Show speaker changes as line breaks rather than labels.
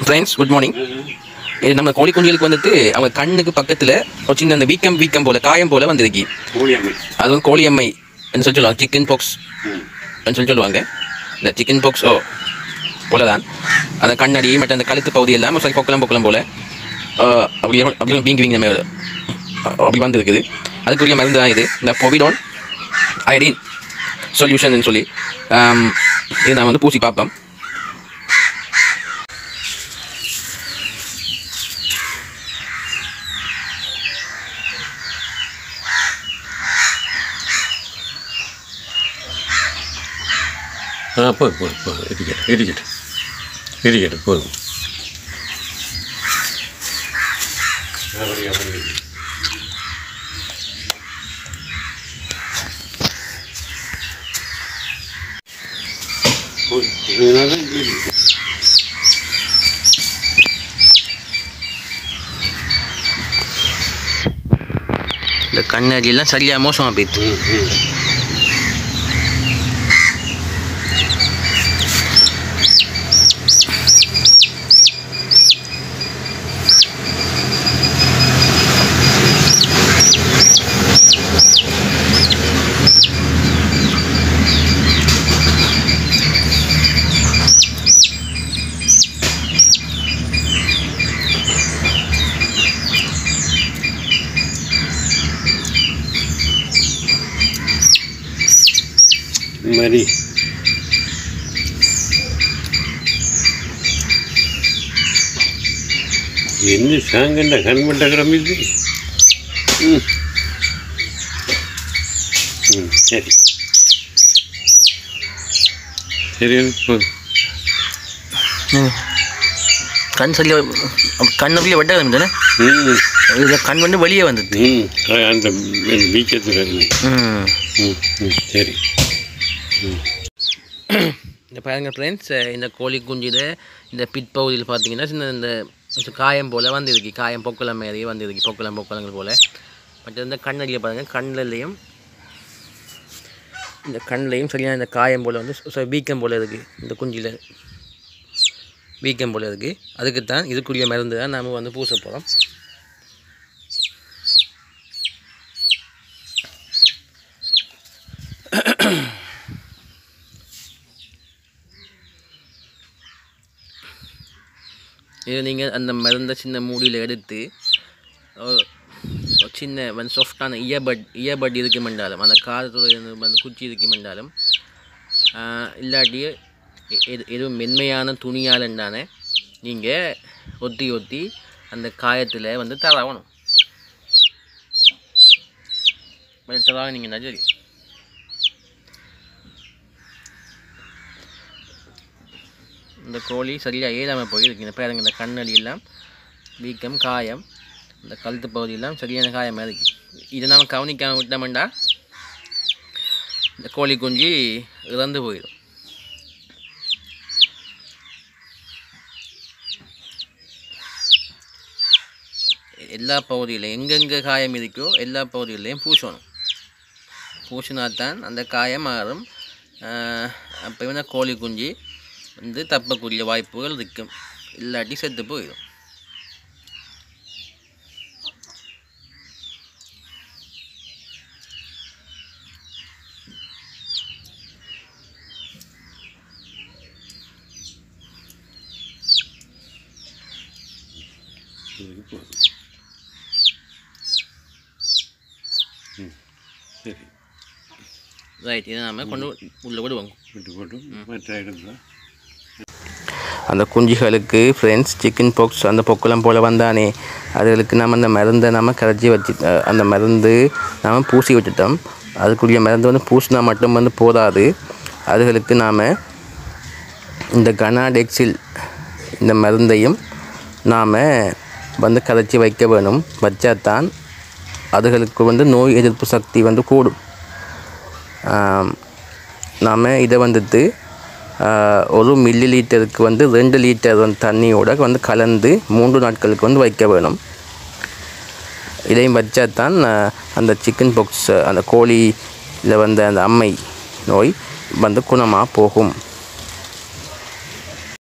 friends good morning இது நம்ம கோழி குஞ்சுகளுக்கு வந்துட்டு அவங்க கண்ணுக்கு பக்கத்தில் ஒரு சின்ன அந்த வீக்கம் வீக்கம் போல காயம் போல வந்திருக்கு
மூலியம்மை
அதுவும் கோழியம்மை என்று சொல்லி சொல்லுவாங்க சிக்கன் பாக்ஸ் சொல்லி சொல்லுவாங்க இந்த சிக்கன் பாக்ஸ் ஓ போல தான் அந்த கண்ணடி மற்ற அந்த கழுத்து பகுதி எல்லாம் சரி பொக்கலாம் பொக்கலாம் போல ஆஹ், அப்படி அப்படி வீங்கி வீங்கி நம்ம அப்படி வந்திருக்குது அதுக்குரிய மருந்து தான் இது இந்த பொவிடோன் அயடின் சொல்யூஷன் சொல்லி ஆம், இது நான் வந்து பூசி பார்ப்போம்
ஆ போதும் போதும் போதும் இருக்கட்டும் இருக்கட்டும் இருக்கட்டும் போதும்
இந்த கண்ணடியெல்லாம் சரியாக மோசமாக போயிடுது
மாதிரி என்ன சாங்கண்ட கண்மண்ட கிளம்பிது ம் ம் சரி சரி போதும்
கண் சரியாக கண் அப்படியே வெட்ட தானே
ம்
இது கண் வந்து வெளியே வந்தது
ம் அந்த பீச்சத்தில்
ம்
ம் ம் சரி
இந்த பாருங்க ஃப்ரெண்ட்ஸ் இந்த கோழி குஞ்சில் இந்த பிற்பகுதியில் பார்த்தீங்கன்னா சின்ன இந்த கொஞ்சம் காயம் போல் வந்திருக்கு காயம் பொக்கலம் மாரி வந்திருக்கு பொக்கலம் பொக்கலங்கள் போல் மற்ற இந்த கண்ணடியை பாருங்கள் கண்ணிலையும் இந்த கண்ணிலையும் சரியான இந்த காயம் போல் வந்து ச- வீக்கம் போல் இருக்குது இந்த குஞ்சில் வீக்கம் போல் இருக்குது அதுக்கு தான் இதுக்குரிய மருந்து தான் நாம் வந்து பூச போகிறோம் இது நீங்கள் அந்த மருந்தை சின்ன மூடியில் எடுத்து ஒரு- ஒரு சின்ன வந்து சாஃப்டான இயர்பட் இயர்பட் இருக்கு மண்டாலும் அந்த காதத்துடைய அந்த குச்சி இருக்கு மண்டாலும் இல்லாட்டி எ- எது எதுவும் மென்மையான துணியால் இருந்தானே நீங்கள் ஒத்தி ஒத்தி அந்த காயத்தில் வந்து தரவணும் தரவ நீங்கள் நஜரி இந்த கோழி சரியாக ஏழாமல் போயிருக்கு இந்த பாருங்க இந்த கண்ணடி எல்லாம் வீக்கம் காயம் இந்த கழுத்து பகுதியெல்லாம் சரியான காயமாக இருக்கு இதை நம்ம கவனிக்காமல் விட்டோம்டா இந்த கோழி குஞ்சு இறந்து போயிடும் எல்லா பகுதியிலையும் எங்கெங்கே காயம் இருக்கோ எல்லா பகுதியிலையும் பூசணும் பூசினா தான் அந்த காயம் மாறும் அப்போ வந்து கோழி குஞ்சு வந்து தப்பக்கூடிய வாய்ப்புகள் இருக்கும் இல்லாட்டி செத்து போயிடும்
இதுக்கு போதும் ம் சரி
ரைட் இதை நாம கொண்டு உள்ளே விடுவோம்
விட்டு போட்டு மற்ற இடத்துல
அந்த குஞ்சுகளுக்கு ஃப்ரெண்ட்ஸ் சிக்கன் பாக்ஸ் அந்த பொக்குலம் போல் வந்தானே அதுகளுக்கு நம்ம அந்த மருந்தை நம்ம கரைச்சி வச்சு அஹ், அந்த மருந்து நாம் பூசி விட்டுட்டோம் அதுக்குரிய மருந்து வந்து பூசினா மட்டும் வந்து போதாது அதுகளுக்கு நாம் இந்த கனாடெக்ஸில் இந்த மருந்தையும் நாம் வந்து கரைச்சி வைக்க வேணும் வச்சாதான் அதுகளுக்கு வந்து நோய் எதிர்ப்பு சக்தி வந்து கூடும் நாம் இதை வந்துட்டு ஆஹ், ஒரு மில்லி லிட்டருக்கு வந்து ரெண்டு லிட்டர் வந்து தண்ணியோட வந்து கலந்து மூன்று நாட்களுக்கு வந்து வைக்க வேணும் இதையும் வச்சா தான் ஆஹ், அந்த சிக்கன் பாக்ஸ் அந்த கோழியில் வந்த அந்த அம்மை நோய் வந்து குணமாக போகும்